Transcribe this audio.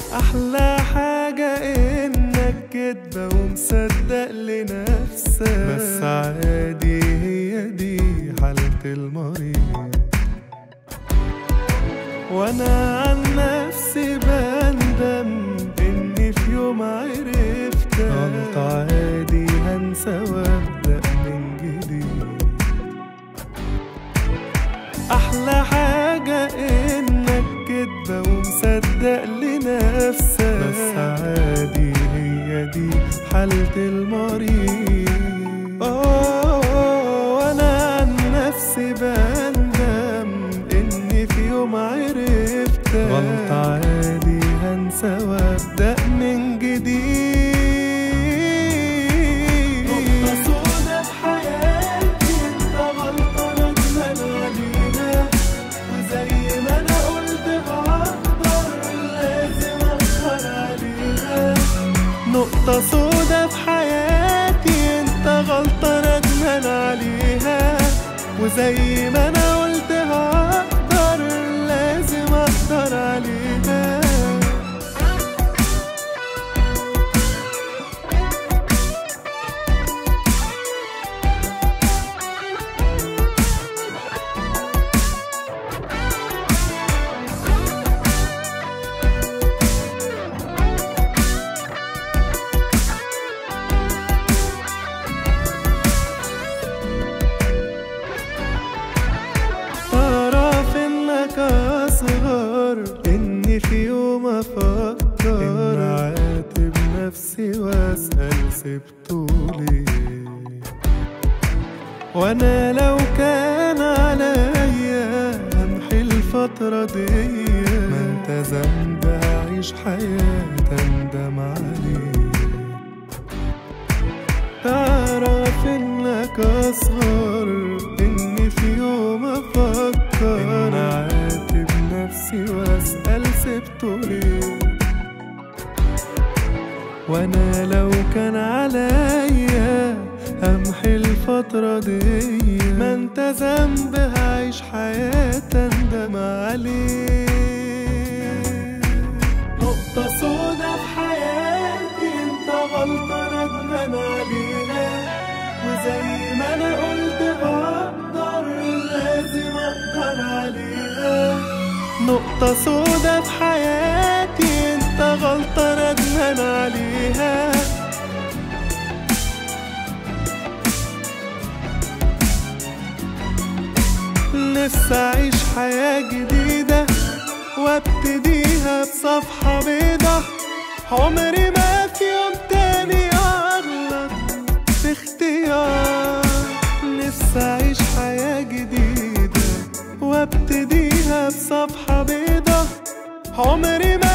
احلى حاجة انك كدبة ومصدق لنفسك بس عادي هي دي حالة المريض وانا عن نفسي بندم اني في يوم عرفتك غلط عادي هنسى وابدأ من جديد احلى حاجة انك كدبة ومصدق لنفسك بس عادي هي دي حالة المريض آه، وانا عن نفسي بندم اني في يوم عرفتك غلط عادي هنسى وابدأ من جديد نقطة سودا في حياتي انت غلطان ندمان عليها وزي ما انا قلت بقدر لازم اسهر عليها نقطة سودا في حياتي انت غلطان ندمان عليها وزي ما انا قلت هقدر لازم اقدر عليها تعرف انك اصغر اني في يوم افكر ان اعاتب نفسي واسال سبته ليه وانا لو كان عليا امحي الفترة دي ما انت ذنب اعيش حياة اندم عليه تعرف انك اصغر اني في يوم افكر ان اعاتب نفسي واسأل سبته ليه وانا لو كان عليا امحي الفترة دي ما انت ذنب هعيش حياة اندم عليه نقطة سودا في حياتي انت غلطة ندمان عليها وزي ما انا قلت بقدر لازم اقدر عليها نقطة سودا في حياتي انت غلطة ندمان عليها نفسي اعيش حياة جديدة وابتديها بصفحة بيضة عمري ما في يوم تاني اغلط في اختيار نفسي اعيش حياة جديدة وابتديها بصفحة بيضة عمري ما